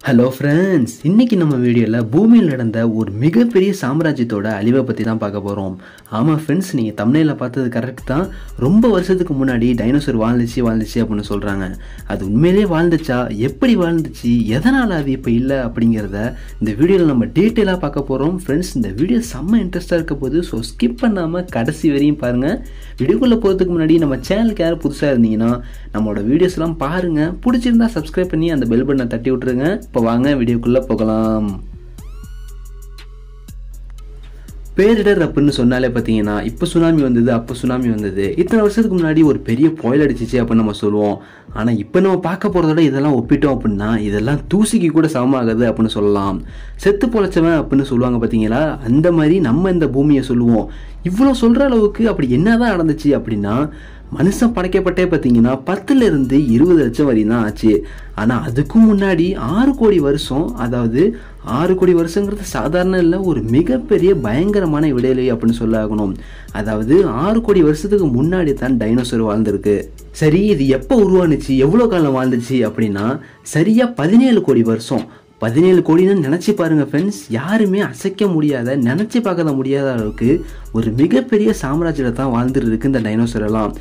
hello friends இன்னைக்கு நம்ம வீடியோவில் பூமியில் நடந்த ஒரு மிகப்பெரிய சாம்ராஜ்யத்தோட அழிவை பற்றி தான் பார்க்க போகிறோம் ஆமாம் ஃப்ரெண்ட்ஸ் நீங்கள் தமிழில் பார்த்தது கரெக்ட் தான் ரொம்ப வருஷத்துக்கு முன்னாடி டைனோசர் வாழ்ந்துச்சு வாழ்ந்துச்சு அப்படின்னு சொல்கிறாங்க அது உண்மையிலே வாழ்ந்துச்சா எப்படி வாழ்ந்துச்சு எதனால் அது இப்போ இல்லை அப்படிங்கிறத இந்த வீடியோவில் நம்ம டீட்டெயிலாக பார்க்க போகிறோம் ஃப்ரெண்ட்ஸ் இந்த வீடியோ செம்ம இன்ட்ரெஸ்ட்டாக இருக்க போது ஸோ ஸ்கிப் பண்ணாமல் கடைசி வரையும் பாருங்கள் வீடியோக்குள்ளே போகிறதுக்கு முன்னாடி நம்ம சேனலுக்கு யாரும் புதுசாக இருந்தீங்கன்னா நம்மளோட வீடியோஸ்லாம் பாருங்கள் பிடிச்சிருந்தா சப்ஸ்கிரைப் பண்ணி அந்த பெல் பட்டனை தட்டி விட்ருங்க இப்போ வாங்க வீடியோக்குள்ளே போகலாம் பேரிடர் அப்படின்னு சொன்னாலே பார்த்தீங்கன்னா இப்போ சுனாமி வந்தது அப்போ சுனாமி வந்தது இத்தனை வருஷத்துக்கு முன்னாடி ஒரு பெரிய புயல் அடிச்சிச்சு அப்படின்னு நம்ம சொல்லுவோம் ஆனால் இப்போ நம்ம பார்க்க போகிறதோட இதெல்லாம் ஒப்பிட்டோம் அப்படின்னா இதெல்லாம் தூசிக்கு கூட சமமாகுது அப்படின்னு சொல்லலாம் செத்து பொழைச்சவன் அப்படின்னு சொல்லுவாங்க பார்த்தீங்களா அந்த மாதிரி நம்ம இந்த பூமியை சொல்லுவோம் இவ்வளோ சொல்கிற அளவுக்கு அப்படி என்னதான் நடந்துச்சு அப்படின்னா மனுஷன் படைக்கப்பட்டே பார்த்தீங்கன்னா பத்துல இருந்து இருபது லட்சம் வரையும் தான் ஆச்சு ஆனால் அதுக்கும் முன்னாடி ஆறு கோடி வருஷம் அதாவது ஆறு கோடி வருஷங்கிறது சாதாரண இல்லை ஒரு மிகப்பெரிய பயங்கரமான விடையிலை அப்படின்னு சொல்ல ஆகணும் அதாவது ஆறு கோடி வருஷத்துக்கு முன்னாடி தான் டைனோசர் வாழ்ந்திருக்கு சரி இது எப்போ உருவானுச்சு எவ்வளோ காலம் வாழ்ந்துச்சு அப்படின்னா சரியா பதினேழு கோடி வருஷம் பதினேழு கோடின்னு நினச்சி பாருங்கள் ஃப்ரெண்ட்ஸ் யாருமே அசைக்க முடியாத நினச்சி பார்க்க முடியாத அளவுக்கு ஒரு மிகப்பெரிய சாம்ராஜ்யத்தில் தான் வாழ்ந்துட்டு இருக்கு இந்த டைனோசர் எல்லாம்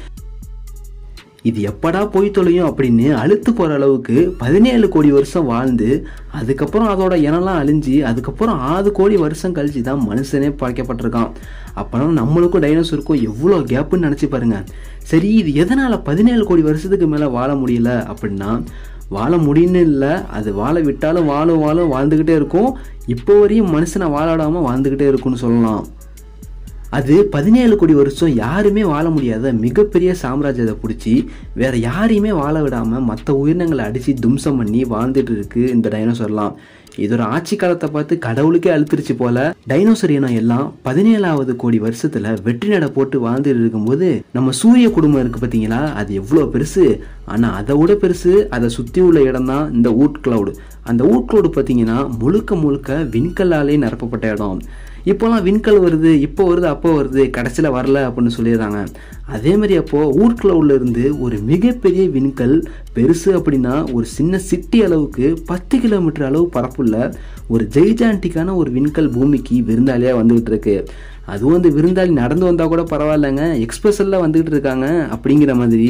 இது எப்படா போய் தொலையும் அப்படின்னு அழுத்து போகிற அளவுக்கு பதினேழு கோடி வருஷம் வாழ்ந்து அதுக்கப்புறம் அதோட இனம்லாம் அழிஞ்சு அதுக்கப்புறம் ஆறு கோடி வருஷம் கழிச்சு தான் மனுஷனே படைக்கப்பட்டிருக்கான் அப்புறம் நம்மளுக்கும் டைனோசருக்கும் எவ்வளோ கேப்புன்னு நினச்சி பாருங்க சரி இது எதனால் பதினேழு கோடி வருஷத்துக்கு மேலே வாழ முடியல அப்படின்னா வாழ முடியும்னு இல்லை அது வாழ விட்டாலும் வாழும் வாழும் வாழ்ந்துக்கிட்டே இருக்கும் இப்போ வரையும் மனுஷனை வாழாடாமல் வாழ்ந்துக்கிட்டே இருக்கும்னு சொல்லலாம் அது பதினேழு கோடி வருஷம் யாருமே வாழ முடியாத மிகப்பெரிய சாம்ராஜ்யத்தை பிடிச்சி வேற யாரையுமே வாழ விடாமல் மற்ற உயிரினங்களை அடித்து தும்சம் பண்ணி வாழ்ந்துட்டு இருக்கு இந்த டைனோசர்லாம் இதோட ஆட்சி காலத்தை பார்த்து கடவுளுக்கே அழுத்துருச்சு போல டைனோசர் இனம் எல்லாம் பதினேழாவது கோடி வருஷத்துல வெற்றி நட போட்டு வாழ்ந்துட்டு இருக்கும்போது நம்ம சூரிய குடும்பம் இருக்கு பார்த்தீங்களா அது எவ்வளோ பெருசு ஆனால் அதை விட பெருசு அதை சுற்றி உள்ள இடம் தான் இந்த ஊட் கிளவுடு அந்த ஊட் கிளவுடு பார்த்தீங்கன்னா முழுக்க முழுக்க விண்கல்லாலே நிரப்பப்பட்ட இடம் இப்போலாம் விண்கல் வருது இப்போ வருது அப்போ வருது கடைசியில் வரல அப்படின்னு சொல்லிடுறாங்க அதே மாதிரி அப்போது ஊர்க்ளவுட்ல இருந்து ஒரு மிகப்பெரிய விண்கல் பெருசு அப்படின்னா ஒரு சின்ன சிட்டி அளவுக்கு பத்து கிலோமீட்டர் அளவு பரப்புள்ள ஒரு ஜெய்ஜாண்டிக்கான ஒரு விண்கல் பூமிக்கு விருந்தாளியாக வந்துகிட்டு இருக்கு அதுவும் அந்த விருந்தாளி நடந்து வந்தால் கூட பரவாயில்லைங்க எக்ஸ்பிரஸில் வந்துகிட்டு இருக்காங்க அப்படிங்கிற மாதிரி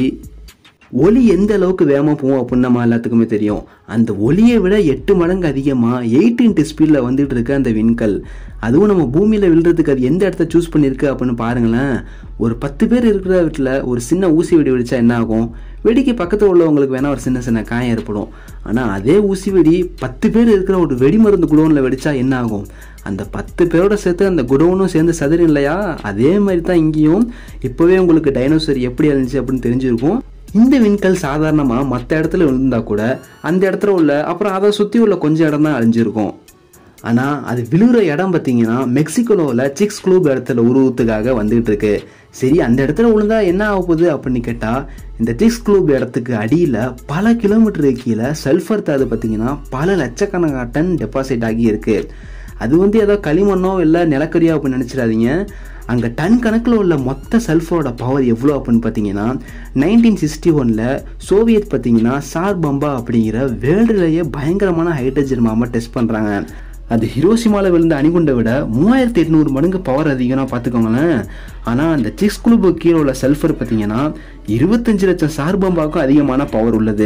ஒளி எந்த அளவுக்கு வேகமாக போகும் அப்படின்னு நம்ம எல்லாத்துக்குமே தெரியும் அந்த ஒளியை விட எட்டு மடங்கு அதிகமாக எயிட் இன்ட்டு ஸ்பீடில் வந்துட்டு இருக்க அந்த விண்கல் அதுவும் நம்ம பூமியில் விழுறதுக்கு அது எந்த இடத்த சூஸ் பண்ணியிருக்கு அப்படின்னு பாருங்களேன் ஒரு பத்து பேர் இருக்கிற வீட்டில் ஒரு சின்ன ஊசி வெடி வெடிச்சா என்ன ஆகும் வெடிக்கு பக்கத்தில் உள்ளவங்களுக்கு வேணால் ஒரு சின்ன சின்ன காயம் ஏற்படும் ஆனால் அதே ஊசி வெடி பத்து பேர் இருக்கிற ஒரு வெடிமருந்து குடோனில் வெடிச்சா என்ன ஆகும் அந்த பத்து பேரோட சேர்த்து அந்த குடோனும் சேர்ந்து சதுரம் இல்லையா அதே மாதிரி தான் இங்கேயும் இப்போவே உங்களுக்கு டைனோசர் எப்படி இருந்துச்சு அப்படின்னு தெரிஞ்சிருக்கும் இந்த விண்கல் சாதாரணமாக மற்ற இடத்துல விழுந்தா கூட அந்த இடத்துல உள்ள அப்புறம் அதை சுற்றி உள்ள கொஞ்சம் இடம் தான் அழிஞ்சிருக்கும் ஆனால் அது விழுகிற இடம் பார்த்தீங்கன்னா மெக்சிகோவில் சிக்ஸ் குளூப் இடத்துல உருவத்துக்காக வந்துகிட்டு இருக்கு சரி அந்த இடத்துல விழுந்தா என்ன ஆக போகுது அப்படின்னு கேட்டால் இந்த சிக்ஸ் குளூப் இடத்துக்கு அடியில் பல கிலோமீட்டருக்கு கீழே சல்ஃபர் தாது பார்த்தீங்கன்னா பல லட்சக்கணக்கான டன் டெபாசிட் ஆகி இருக்கு அது வந்து ஏதோ களிமண்ணோ இல்லை நிலக்கரியோ அப்படின்னு நினச்சிடாதீங்க அங்கே டன் கணக்கில் உள்ள மொத்த சல்ஃபரோட பவர் எவ்வளோ அப்படின்னு பார்த்தீங்கன்னா நைன்டீன் சிக்ஸ்டி ஒனில் சோவியத் பார்த்தீங்கன்னா சார் பம்பா அப்படிங்கிற வேர்ல்டுலேயே பயங்கரமான ஹைட்ரஜன் மாமா டெஸ்ட் பண்ணுறாங்க அது ஹிரோசிமாவில் விழுந்த அணிகுண்டை விட மூவாயிரத்தி எட்நூறு மடங்கு பவர் அதிகம்னா பார்த்துக்கோங்களேன் ஆனால் அந்த சிக்ஸ் குழுப்பு கீழே உள்ள சல்ஃபர் பார்த்தீங்கன்னா இருபத்தஞ்சு லட்சம் சார் பம்பாவுக்கும் அதிகமான பவர் உள்ளது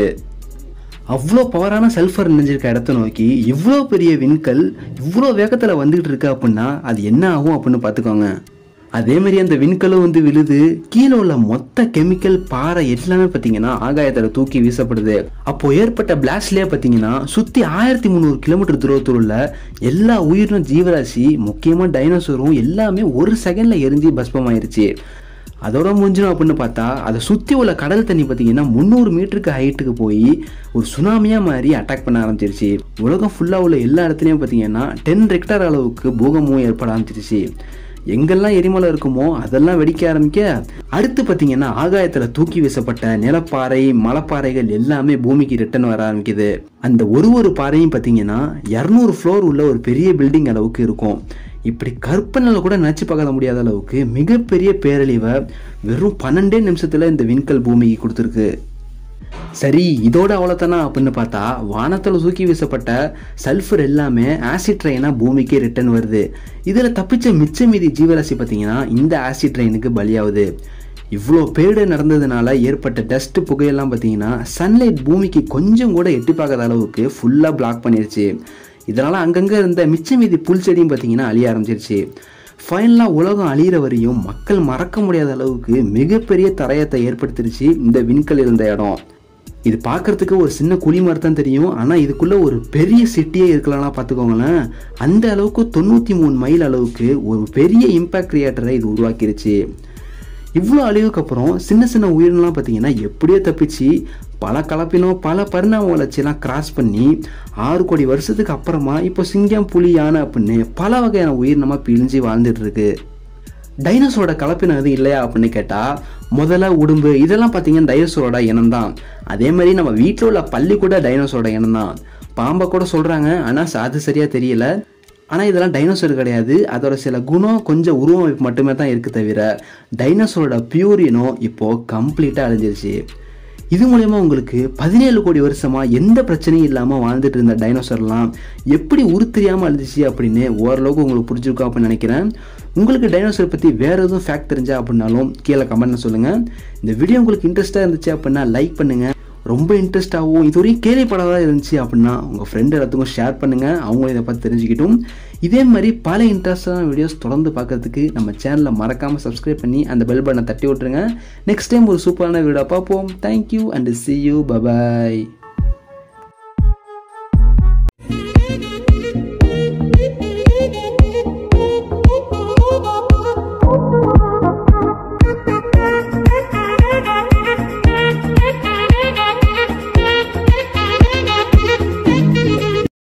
அவ்வளோ பவரான சல்ஃபர் நினைஞ்சிருக்க இடத்த நோக்கி இவ்வளோ பெரிய விண்கல் இவ்வளோ வேகத்தில் வந்துகிட்டு இருக்கு அப்படின்னா அது என்ன ஆகும் அப்படின்னு பார்த்துக்கோங்க அதே மாதிரி அந்த விண்கலும் வந்து விழுது கீழே உள்ள மொத்த கெமிக்கல் பாறை எல்லாமே பார்த்தீங்கன்னா ஆகாயத்தில் தூக்கி வீசப்படுது அப்போ ஏற்பட்ட பிளாஸ்ட்லேயே பார்த்தீங்கன்னா சுற்றி ஆயிரத்தி முந்நூறு கிலோமீட்டர் தூரத்தில் உள்ள எல்லா உயிரினும் ஜீவராசி முக்கியமாக டைனோசரும் எல்லாமே ஒரு செகண்டில் எரிஞ்சு பஸ்பமாயிருச்சு அதோட முடிஞ்சிடும் அப்படின்னு பார்த்தா அதை சுற்றி உள்ள கடல் தண்ணி பார்த்தீங்கன்னா முந்நூறு மீட்டருக்கு ஹைட்டுக்கு போய் ஒரு சுனாமியாக மாதிரி அட்டாக் பண்ண ஆரம்பிச்சிருச்சு உலகம் ஃபுல்லாக உள்ள எல்லா இடத்துலையும் பார்த்தீங்கன்னா டென் ரெக்டர் அளவுக்கு பூகமும் ஏற்பட ஆரம்பிச்சிருச்சு எங்கெல்லாம் எரிமலை இருக்குமோ அதெல்லாம் வெடிக்க ஆரம்பிக்க அடுத்து பார்த்தீங்கன்னா ஆகாயத்தில் தூக்கி வீசப்பட்ட நிலப்பாறை மலைப்பாறைகள் எல்லாமே பூமிக்கு ரிட்டர்ன் வர ஆரம்பிக்குது அந்த ஒரு ஒரு பாறையும் பார்த்தீங்கன்னா இரநூறு ஃப்ளோர் உள்ள ஒரு பெரிய பில்டிங் அளவுக்கு இருக்கும் இப்படி கற்பனையில் கூட நினச்சி பார்க்க முடியாத அளவுக்கு மிகப்பெரிய பேரழிவை வெறும் பன்னெண்டே நிமிஷத்தில் இந்த விண்கல் பூமிக்கு கொடுத்துருக்கு சரி இதோட அவ்வளோதானா அப்படின்னு பார்த்தா வானத்தில் தூக்கி வீசப்பட்ட சல்ஃபர் எல்லாமே ஆசிட் ட்ரெயினாக பூமிக்கே ரிட்டர்ன் வருது இதில் தப்பிச்ச மிச்ச மீதி ஜீவராசி பார்த்தீங்கன்னா இந்த ஆசிட் ட்ரெயினுக்கு பலியாகுது இவ்வளோ பேடு நடந்ததுனால ஏற்பட்ட டஸ்ட் புகையெல்லாம் பார்த்தீங்கன்னா சன்லைட் பூமிக்கு கொஞ்சம் கூட எட்டி பார்க்காத அளவுக்கு ஃபுல்லாக பிளாக் பண்ணிருச்சு இதனால் அங்கங்கே இருந்த மிச்ச மீதி புல் செடியும் பார்த்தீங்கன்னா அழிய ஆரம்பிச்சிருச்சு ஃபைனலாக உலகம் அழியிற வரையும் மக்கள் மறக்க முடியாத அளவுக்கு மிகப்பெரிய தரயத்தை ஏற்படுத்திருச்சு இந்த விண்கல் இருந்த இடம் இது பார்க்கறதுக்கு ஒரு சின்ன குழி மாதிரி தான் தெரியும் ஆனால் இதுக்குள்ளே ஒரு பெரிய சிட்டியே இருக்கலாம்னா பார்த்துக்கோங்களேன் அந்த அளவுக்கு தொண்ணூற்றி மூணு மைல் அளவுக்கு ஒரு பெரிய இம்பேக்ட் கிரியேட்டரை இது உருவாக்கிருச்சு இவ்வளோ அழிவுக்கு அப்புறம் சின்ன சின்ன உயிரினம்லாம் பார்த்தீங்கன்னா எப்படியோ தப்பிச்சு பல கலப்பினம் பல பரிணாம வளர்ச்சியெல்லாம் கிராஸ் பண்ணி ஆறு கோடி வருஷத்துக்கு அப்புறமா இப்போ சிங்கம் புலி யானை அப்படின்னு பல வகையான உயிரினமாக பிழிஞ்சு வாழ்ந்துட்டு இருக்கு டைனோசரோட கலப்பினம் எதுவும் இல்லையா அப்படின்னு கேட்டால் முதல்ல உடும்பு இதெல்லாம் பார்த்தீங்கன்னா டைனோசரோட இனம் தான் அதே மாதிரி நம்ம வீட்டில் உள்ள பள்ளி கூட டைனோசரோட இனம் தான் பாம்பை கூட சொல்கிறாங்க ஆனால் அது சரியாக தெரியல ஆனால் இதெல்லாம் டைனோசர் கிடையாது அதோட சில குணம் கொஞ்சம் உருவமைப்பு மட்டுமே தான் இருக்குது தவிர டைனோசரோட பியூர் இனம் இப்போது கம்ப்ளீட்டாக அழிஞ்சிருச்சு இது மூலயமா உங்களுக்கு பதினேழு கோடி வருஷமாக எந்த பிரச்சனையும் இல்லாமல் வாழ்ந்துட்டு இருந்த டைனோசர்லாம் எப்படி உருத்தெரியாமல் அழிஞ்சிச்சு அப்படின்னு ஓரளவுக்கு உங்களுக்கு புரிஞ்சிருக்கும் அப்படின்னு நினைக்கிறேன் உங்களுக்கு டைனோசர் பற்றி வேறு எதுவும் ஃபேக்ட் தெரிஞ்சா அப்படின்னாலும் கீழே கமெண்ட்ல சொல்லுங்கள் இந்த வீடியோ உங்களுக்கு இன்ட்ரெஸ்ட்டாக இருந்துச்சு அப்படின்னா லைக் பண்ணுங்கள் ரொம்ப இன்ட்ரெஸ்டாகவும் இதுவரையும் கேள்விப்படாத இருந்துச்சு அப்படின்னா உங்கள் ஃப்ரெண்ட் எல்லாத்துக்கும் ஷேர் பண்ணுங்கள் அவங்களும் இதை பார்த்து தெரிஞ்சுக்கிட்டும் இதே மாதிரி பல இன்ட்ரெஸ்டான வீடியோஸ் தொடர்ந்து பார்க்கறதுக்கு நம்ம சேனலை மறக்காமல் சப்ஸ்கிரைப் பண்ணி அந்த பெல் பட்டனை தட்டி விட்டுருங்க நெக்ஸ்ட் டைம் ஒரு சூப்பரான வீடியோ பார்ப்போம் thank you and see you bye bye